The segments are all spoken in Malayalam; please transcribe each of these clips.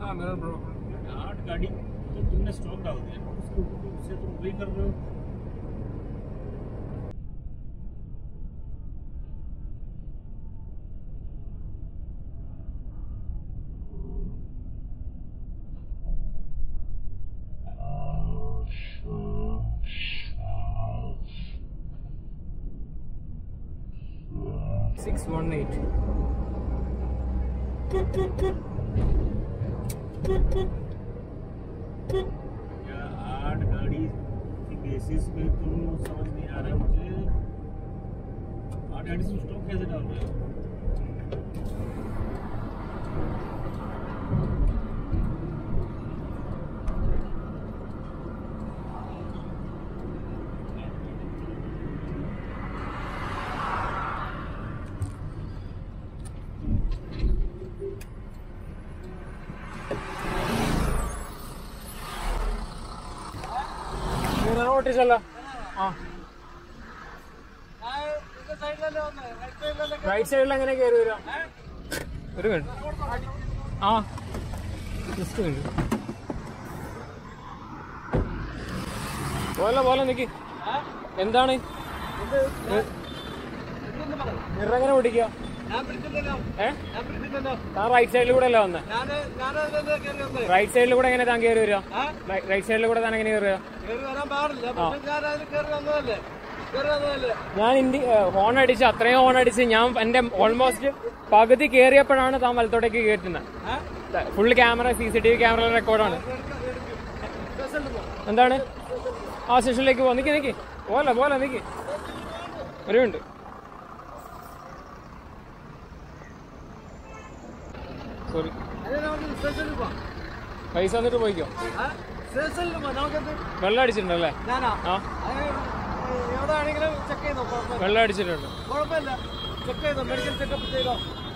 हाँ मिरर ब्रोकन आठ गाड़ी तो तुमने स्टॉप डाल दिया उसको उससे तुम वही कर रहे हो सिक्स वन एट क्या आठ गाड़ी की बेसिस पे तुम समझ नहीं आ रहा है मुझे आठ गाड़ी से स्टॉप कैसे डाल रहे हो മിറർ ഓട്ടിച്ചല്ല ആ റൈറ്റ് സൈഡിൽ എങ്ങനെ കയറി വരാം ഒരു മിനിറ്റ് ആ ജസ്റ്റ് മിനിറ്റ് പോലെ പോലെ നിക്ക് എന്താണ് മിറർ എങ്ങനെ ഓടിക്കുക ഏ താൻ റൈറ്റ് സൈഡിൽ കൂടെ അല്ല വന്നേ റൈറ്റ് സൈഡിൽ കൂടെ എങ്ങനെ താൻ കയറി വരിക റൈറ്റ് സൈഡിൽ കൂടെ താൻ എങ്ങനെ കയറുക ഞാൻ ഇന്ത്യ ഹോൺ അടിച്ച് അത്രയും ഹോൺ അടിച്ച് ഞാൻ എന്റെ ഓൾമോസ്റ്റ് പകുതി കയറിയപ്പോഴാണ് താൻ വലത്തോട്ടേക്ക് കയറ്റുന്നത് full camera C C T V camera റെക്കോർഡാണ് എന്താണ് ആ സ്റ്റേഷനിലേക്ക് പോ നിക്ക് നിക്ക് പോലെ പോലെ നിക്ക് ഒരു മിനിറ്റ് സോറി പൈസ തന്നിട്ട് പോയിക്കോ വെള്ളം അടിച്ചിട്ടുണ്ടല്ലേ ഞാനാ ആ എവിടെയാണെങ്കിലും ചെക്ക് ചെയ്തോ കുഴപ്പമില്ല വെള്ളം അടിച്ചിട്ടുണ്ട് കുഴപ്പമില്ല ചെക്ക് ചെയ്തോ മെഡിക്കൽ ചെക്കപ്പ് ചെയ്തോ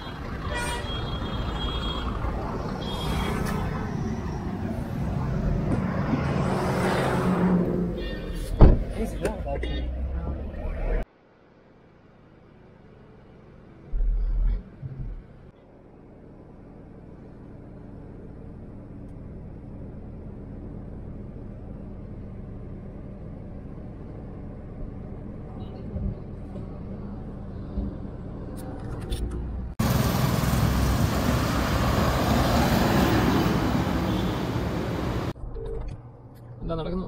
എന്താ നടക്കുന്നു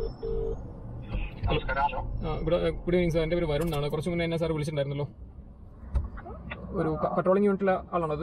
ആ ഇവിടെ ഗുഡ് ഈവനിങ് സാർ എൻ്റെ പേര് വരുൺ എന്നാണ് കുറച്ച് മുന്നേ എന്നെ സാർ വിളിച്ചിട്ടുണ്ടായിരുന്നല്ലോ ഒരു പട്രോളിംഗ് യൂണിറ്റിലെ ആളാണത്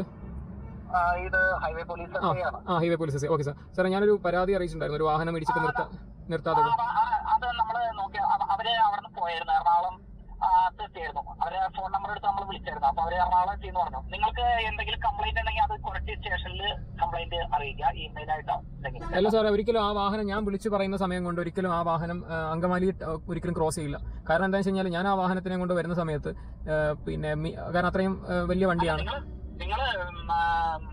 ഇത് ഹൈവേ പോലീസ് ആ ആ highway police yes okay sir സാറേ ഞാനൊരു പരാതി അറിയിച്ചിട്ടുണ്ടായിരുന്നു ഒരു വാഹനം ഇടിച്ചിട്ട് നിർത്താ നിർത്താതെ പോയി. അത് നമ്മള് നോക്കി അവ- അവര് അവിടെ നിന്ന് പോയിരുന്നു എറണാകുളം ആ, എത്തിയായിരുന്നു അവര് ഫോൺ നമ്പർ എടുത്ത് നമ്മൾ വിളിച്ചായിരുന്നു അപ്പൊ അവര് എറണാകുളം എത്തിയെന്ന് പറഞ്ഞു നിങ്ങൾക്ക് എന്തെങ്കിലും കംപ്ലൈന്റ് ഉണ്ടെങ്കിൽ അത് കുറച്ച് സ്റ്റേഷനിൽ കംപ്ലൈന്റ് അറിയിക്കുക ഇമെയിൽ ആയിട്ടോ എന്തെങ്കിലും അല്ല സാറേ ഒരിക്കലും ആ വാഹനം ഞാൻ വിളിച്ചു പറയുന്ന സമയം കൊണ്ട് ഒരിക്കലും ആ വാഹനം ആ, അങ്കമാലി ആ, ഒരിക്കലും ക്രോസ് ചെയ്യില്ല കാരണം എന്താണെന്ന് വെച്ച് കഴിഞ്ഞാൽ ഞാൻ ആ വാഹനത്തിനെ കൊണ്ട് വരുന്ന സമയത്ത് ആ, പിന്നെ മി- കാരണം അത്രയും ആ, വലിയ വണ്ടിയാണ് നിങ്ങൾ നിങ്ങള് ഉം, ആ,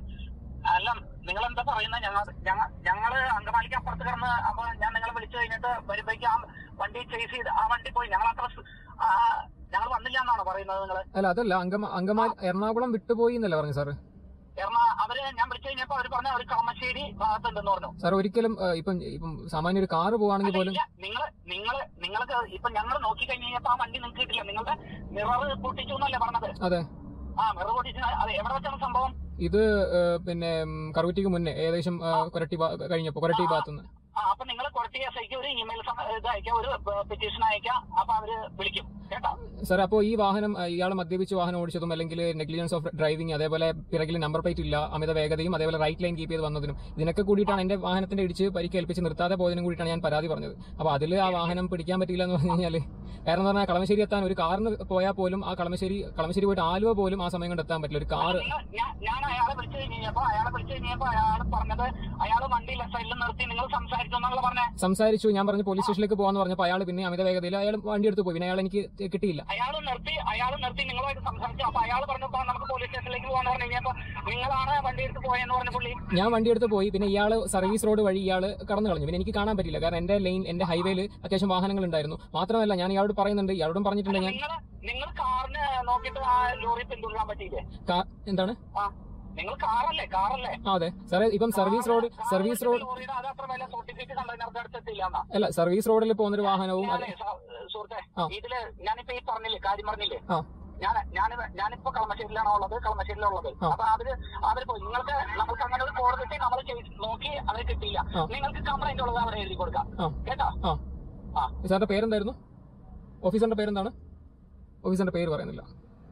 അല്ല നിങ്ങൾ എന്താ പറയുന്നത് ഞങ്ങൾ ഞങ്ങ ഞങ്ങള് അങ്കമാലിക്ക് അപ്പുറത്ത് കിടന്ന് അപ്പൊ ഞാൻ നിങ്ങളെ വിളിച്ചു കഴിഞ്ഞിട്ട് വരുമ്പോഴേക്കും ആ വണ്ടി ചേസ് ചെയ്ത് ആ വണ്ടി പോയി ഞങ്ങൾ അത്ര സ്- ആ, ഞങ്ങൾ വന്നില്ല എന്നാണോ പറയുന്നത് നിങ്ങള് അല്ല അതല്ല അങ്കമാ അങ്കമാലി എറണാകുളം വിട്ടുപോയി എന്നല്ല പറഞ്ഞു സാറ് എറണാ അവര് ഞാൻ വിളിച്ചു കഴിഞ്ഞപ്പോ അവര് പറഞ്ഞ ഒരു കളമശ്ശേരി ഭാഗത്തുണ്ടെന്ന് പറഞ്ഞു സാർ ഒരിക്കലും ആ, ഇപ്പം ഇപ്പം സാമാന്യ ഒരു കാറ് പോവാണെങ്കിൽ പോലും ഇല്ല, നിങ്ങള് നിങ്ങള് നിങ്ങൾക്ക് ഇപ്പൊ ഞങ്ങൾ നോക്കി കഴിഞ്ഞ് കഴിഞ്ഞപ്പോ ആ വണ്ടി നിങ്ങൾക്ക് കിട്ടില്ല നിങ്ങളുടെ മിറർ പൊട്ടിച്ചു എന്നല്ലേ പറഞ്ഞത് അതെ ആ മിറർ പൊട്ടിച്ചു അത് എവിടെ വെച്ചാണ് സംഭവം ഇത് ആ, പിന്നെ ഉം, കറുവറ്റിക്ക് മുന്നേ ഏകദേശം ആ, കൊരട്ടി ഭാ- കഴിഞ്ഞപ്പോ കൊരട്ടി ഭാഗത്തുനിന്ന് ആ അപ്പൊ നിങ്ങൾ കുറച്ച് എസ് ഐക്ക് ഒരു ഇമെയിൽ ഇത് അയക്കാം ഒരു പെറ്റീഷൻ അയക്കാം അപ്പൊ അവര് വിളിക്കും കേട്ടോ സാർ അപ്പോൾ ഈ വാഹനം ഇയാൾ മദ്യപിച്ച് വാഹനം ഓടിച്ചതും അല്ലെങ്കിൽ നെഗ്ലിജൻസ് ഓഫ് ഡ്രൈവിംഗ് അതേപോലെ പിറകിൽ നമ്പർ പ്ലേറ്റ് ഇല്ല അമിത വേഗതയും അതേപോലെ റൈറ്റ് ലൈൻ കീപ്പ് ചെയ്ത് വന്നതിനും ഇതിനൊക്കെ കൂടിയിട്ടാണ് എന്റെ വാഹനത്തിന്റെ ഇടിച്ച് പരിക്കേൽപ്പിച്ച് നിർത്താതെ പോയതിനും കൂടിയിട്ടാണ് ഞാൻ പരാതി പറഞ്ഞത് അപ്പോൾ അതിൽ ആ വാഹനം പിടിക്കാൻ പറ്റില്ല എന്ന് പറഞ്ഞു കഴിഞ്ഞാൽ കാരണം എന്ന് പറഞ്ഞാൽ കളമശ്ശേരി എത്താൻ ഒരു കാറിന് പോയാൽ പോലും ആ കളമശ്ശേരി കളമശ്ശേരി പോയിട്ട് ആലുവ പോലും ആ സമയം കൊണ്ട് എത്താൻ പറ്റില്ല ഒരു കാറ് നിങ്ങൾ- ഞാൻ- ഞാൻ അയാളെ വിളിച്ചു കഴിഞ്ഞപ്പോ അയാളെ വിളിച്ചു കഴിഞ്ഞപ്പോ അയാൾ പറഞ്ഞത് അയാൾ വണ്ടി ലെഫ്റ്റ് സൈഡിൽ നിർത്തി നിങ്ങൾ സംസാരിച്ചു എന്നുള്ള പറഞ്ഞേ സംസാരിച്ചു ഞാൻ പറഞ്ഞു പോലീസ് സ്റ്റേഷനിലേക്ക് പോകാന്ന് പറഞ്ഞപ്പോൾ അയാൾ പിന്നെ അമിത വേഗതയിൽ അയാൾ വണ്ടി എടുത്ത് പോയി പിന്നെ അയാൾ എനിക്ക് കിട്ടിയില്ല അയാൾ നിർത്തി അയാൾ നിർത്തി നിങ്ങളുമായിട്ട് സംസാരിച്ചു അപ്പൊ അയാൾ പറഞ്ഞപ്പോ നമുക്ക് പോലീസ് സ്റ്റേഷനിലേക്ക് പോകാന്ന് പറഞ്ഞു കഴിഞ്ഞപ്പോ നിങ്ങളാണ് വണ്ടി എടുത്ത് പോയെന്ന് പറഞ്ഞ പുള്ളി ഞാൻ വണ്ടി എടുത്ത് പോയി പിന്നെ ഇയാൾ സർവീസ് റോഡ് വഴി ഇയാൾ കടന്നു കളഞ്ഞു പിന്നെ എനിക്ക് കാണാൻ പറ്റില്ല കാരണം എന്റെ ലൈൻ എന്റെ ഹൈവേയിൽ അത്യാവശ്യം വാഹനങ്ങൾ ഉണ്ടായിരുന്നു മാത്രമല്ല ഞാൻ ഇയാളോട് പറയുന്നുണ്ട് ഇയാളോടും പറഞ്ഞിട്ടുണ്ട് ഞാൻ നിങ്ങൾ നിങ്ങൾ കാറിന് നോക്കിയിട്ട് ആ ലോറി പിന്തുടരാൻ പറ്റിയില്ലേ കാ- എന്താണ് ആ നിങ്ങൾ കാറല്ലേ കാറല്ലേ ആ അതെ സാറേ ഇപ്പം സർവീസ് റോഡ് സർവീസ് റോഡ് ലോറിയുടെ അത് അത്ര വില സർട്ടിഫിക്കറ്റ് കണ്ടെയ്നർക്ക് അടുത്തെത്തില്ല എന്നാ അല്ല സർവീസ് റോഡിൽ പോകുന്നൊരു വാഹനവും അത് ഞാനേ സ- സുഹൃത്തെ ആ. ഇതില് ഞാനിപ്പോ ഈ പറഞ്ഞില്ലേ കാര്യം പറഞ്ഞില്ലേ ആ ഞാൻ ഞാൻ ഞാനിപ്പോ കളമശ്ശേരിയിലാണ് ഉള്ളത് കളമശ്ശേരിയിലുള്ളത് ആ. അപ്പൊ അവര് അവര് പോയി നിങ്ങൾക്ക് നമുക്ക് അങ്ങനെ ഒരു കോഡ് കിട്ടി നമ്മൾ നോക്കി അത് കിട്ടിയില്ല ആ. നിങ്ങൾക്ക് കംപ്ലൈന്റ് ഉള്ളത് അവിടെ എഴുതി കൊടുക്കാം ആ കേട്ടോ ആ ആ സാറിന്റെ പേരെന്തായിരുന്നു ഓഫീസറിന്റെ പേരെന്താണ് ഓഫീസറിന്റെ പേര് പറയുന്നില്ല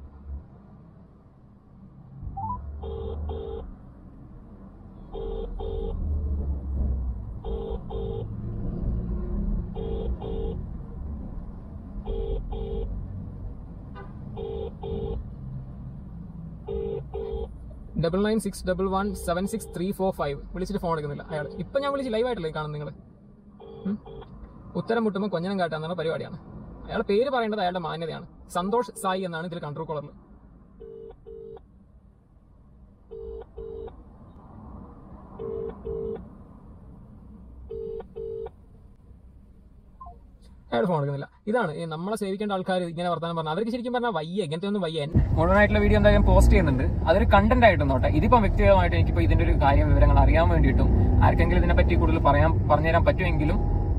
double nine six double one seven six three four five വിളിച്ചിട്ട് ഫോൺ എടുക്കുന്നില്ല അയാൾ ഇപ്പൊ ഞാൻ വിളിച്ച് ലൈവായിട്ടല്ലേ കാണും നിങ്ങൾ ഉത്തരം മുട്ടുമ്പോൾ കൊഞ്ഞനം കാട്ടാന്നുള്ള പരിപാടിയാണ് അയാളുടെ പേര് പറയേണ്ടത് അയാളുടെ മാന്യതയാണ് സന്തോഷ് സായി എന്നാണ് ഇതിൽ കൺട്രോൾ കോളറിൽ അയാൾ ഫോൺ എടുക്കുന്നില്ല ഇതാണ് ഈ നമ്മളെ സേവിക്കേണ്ട ആൾക്കാർ ഇങ്ങനെ വർത്താനം പറഞ്ഞാൽ അവർക്ക് ശരിക്കും പറഞ്ഞാൽ വയ്യ ഇങ്ങനത്തെ ഒന്നും വയ്യ മുഴുവനായിട്ടുള്ള വീഡിയോ എന്തായാലും പോസ്റ്റ് ചെയ്യുന്നുണ്ട് അതൊരു കണ്ടന്റ് ആയിട്ട് നോട്ടെ ഇതിപ്പം വ്യക്തിഗതമായിട്ട് എനിക്കിപ്പോൾ ഇതിന്റെ ഒരു കാര്യം വിവരങ്ങൾ അറിയാൻ വേണ്ടിയിട്ടും ആർക്കെങ്കിലും ഇതിനെപ്പറ്റി കൂടുതൽ പറയാൻ പറഞ്ഞുതരാൻ പറ്റുമെങ്കിലും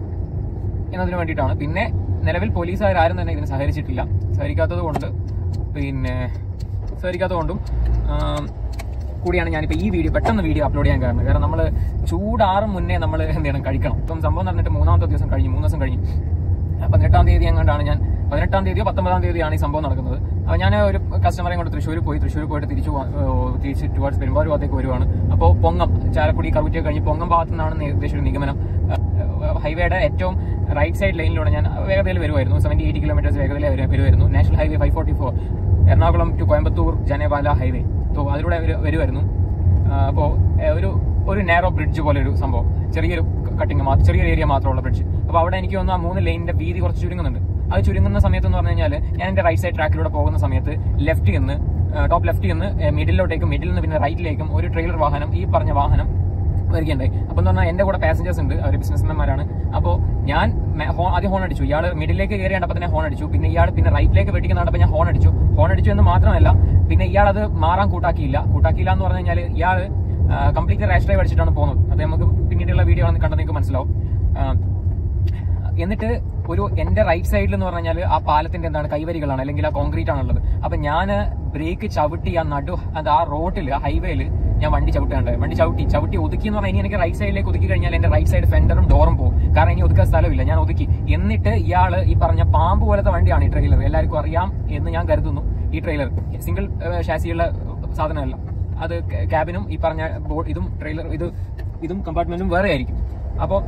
എന്നതിന് വേണ്ടിയിട്ടാണ് പിന്നെ നിലവിൽ പോലീസുകാർ ആരും തന്നെ ഇതിന് സഹകരിച്ചിട്ടില്ല സഹകരിക്കാത്തത് കൊണ്ട് പിന്നെ സഹകരിക്കാത്തത് കൊണ്ടും ആം, കൂടിയാണ് ഞാനിപ്പോൾ ഈ വീഡിയോ പെട്ടെന്ന് വീഡിയോ അപ്ലോഡ് ചെയ്യാൻ കാരണം കാരണം നമ്മൾ ചൂടാറും മുന്നേ നമ്മൾ എന്ത് ചെയ്യണം കഴിക്കണം ഇപ്പം സംഭവം നടന്നിട്ട് മൂന്നാമത്തെ ദിവസം കഴിഞ്ഞു മൂന്ന് ദിവസം കഴിഞ്ഞു പതിനെട്ടാം തീയതി എങ്ങാണ്ടാണ് ഞാൻ പതിനെട്ടാം തീയതിയോ പത്തൊമ്പതാം തീയതിയാണ് ഈ സംഭവം നടക്കുന്നത് അപ്പോൾ ഞാൻ ഒരു കസ്റ്റമറെ കൊണ്ട് തൃശ്ശൂർ പോയി തൃശ്ശൂർ പോയിട്ട് തിരിച്ചു പോ- ഏ, തിരിച്ച് ടുവാർഡ്സ് പെരുമ്പാവൂർ ഭാഗത്തേക്ക് വരുവാണ് അപ്പോൾ പൊങ്ങം ചാലക്കുടി കറുകുറ്റിയൊക്കെ കഴിഞ്ഞ് പൊങ്ങം ഭാഗത്തു നിന്നാണ് ഏകദേശം ഒരു നിഗമനം ഹൈവേയുടെ ഏറ്റവും റൈറ്റ് സൈഡ് ലൈനിലൂടെ ഞാൻ വേഗതയിൽ വരുമായിരുന്നു സെവന്റി എയ്റ്റി കിലോമീറ്റേഴ്സ് വേഗതയിൽ വരു- വരുമായിരുന്നു national highway five forty four Ernakulam to Coimbatore ജനപാല ഹൈവേ സോ അതിലൂടെ വരു- വരുമായിരുന്നു അപ്പോൾ ഒരു ഒരു നാരോ ബ്രിഡ്ജ് പോലെ ഒരു സംഭവം ചെറിയൊരു കട്ടിങ് ചെറിയൊരു ഏരിയ മാത്രമുള്ള ബ്രിഡ്ജ് അപ്പോൾ അവിടെ എനിക്ക് തോന്നുന്നു ആ മൂന്ന് ലൈനിന്റെ വീതി കുറച്ച് ചുരുങ്ങുന്നുണ്ട് അത് ചുരുങ്ങുന്ന സമയത്ത് എന്ന് പറഞ്ഞു കഴിഞ്ഞാൽ ഞാൻ എന്റെ റൈറ്റ് സൈഡ് ട്രാക്കിലൂടെ പോകുന്ന സമയത്ത് ലെഫ്റ്റ് നിന്ന് ടോപ്പ് ലെഫ്റ്റ് നിന്ന് മിഡിലോട്ടേക്കും മിഡിൽ നിന്ന് പിന്നെ റൈറ്റിലേക്കും ഒരു ട്രെയിലർ വാഹനം ഈ പറഞ്ഞ വാഹനം വരികയുണ്ടായി അപ്പൊ എന്ന് പറഞ്ഞാൽ എന്റെ കൂടെ പാസഞ്ചേഴ്സ് ഉണ്ട് അവർ ബിസിനസ്മാൻമാരാണ് അപ്പോൾ ഞാൻ മെ- ഹോ- ആദ്യം ഹോൺ അടിച്ചു ഇയാൾ മിഡിലേക്ക് കയറി കണ്ടപ്പോൾ തന്നെ ഹോൺ അടിച്ചു പിന്നെ ഇയാൾ പിന്നെ റൈറ്റിലേക്ക് വെട്ടിക്കുന്ന കണ്ടപ്പോൾ ഞാൻ ഹോൺ അടിച്ചു ഹോൺ അടിച്ചു എന്ന് മാത്രമല്ല പിന്നെ ഇയാൾ അത് മാറാൻ കൂട്ടാക്കിയില്ല കൂട്ടാക്കിയില്ല എന്ന് പറഞ്ഞു കഴിഞ്ഞാൽ ഇയാൾ കംപ്ലീറ്റ് റാഷ് ഡ്രൈവ് അടിച്ചിട്ടാണ് പോകുന്നത് അത് നമുക്ക് പിന്നീടുള്ള വീഡിയോ ആണ് കണ്ടാൽ നിങ്ങൾക്ക് മനസ്സിലാവും ആ, എന്നിട്ട് ഒരു എന്റെ റൈറ്റ് സൈഡിൽ എന്ന് പറഞ്ഞാൽ ആ പാലത്തിന്റെ എന്താണ് കൈവരികളാണ് അല്ലെങ്കിൽ ആ കോൺക്രീറ്റ് ആണുള്ളത് അപ്പൊ ഞാൻ ബ്രേക്ക് ചവിട്ടി ആ നടു അത് ആ റോട്ടിൽ ആ ഹൈവേയിൽ ഞാൻ വണ്ടി ചവിട്ടുകയുണ്ടായി വണ്ടി ചവിട്ടി ചവിട്ടി ഒതുക്കി എന്ന് പറഞ്ഞാൽ ഇനി എനിക്ക് റൈറ്റ് സൈഡിലേക്ക് ഒതുക്കി കഴിഞ്ഞാൽ എന്റെ റൈറ്റ് സൈഡ് ഫെൻഡറും ഡോറും പോകും കാരണം ഇനി ഒതുക്കാൻ സ്ഥലമില്ല ഞാൻ ഒതുക്കി എന്നിട്ട് ഇയാള് ഈ പറഞ്ഞ പാമ്പ് പോലത്തെ വണ്ടിയാണ് ഈ ട്രെയിലർ എല്ലാവർക്കും അറിയാം എന്ന് ഞാൻ കരുതുന്നു ഈ ട്രെയിലർ സിംഗിൾ ഷാസിയുള്ള സാധനമല്ല അത് ക്യാബിനും ഈ പറഞ്ഞ ബോർഡ് ഇതും ട്രെയിലർ ഇത് ഇതും കമ്പാർട്ട്മെന്റും വേറെ ആയിരിക്കും അപ്പോൾ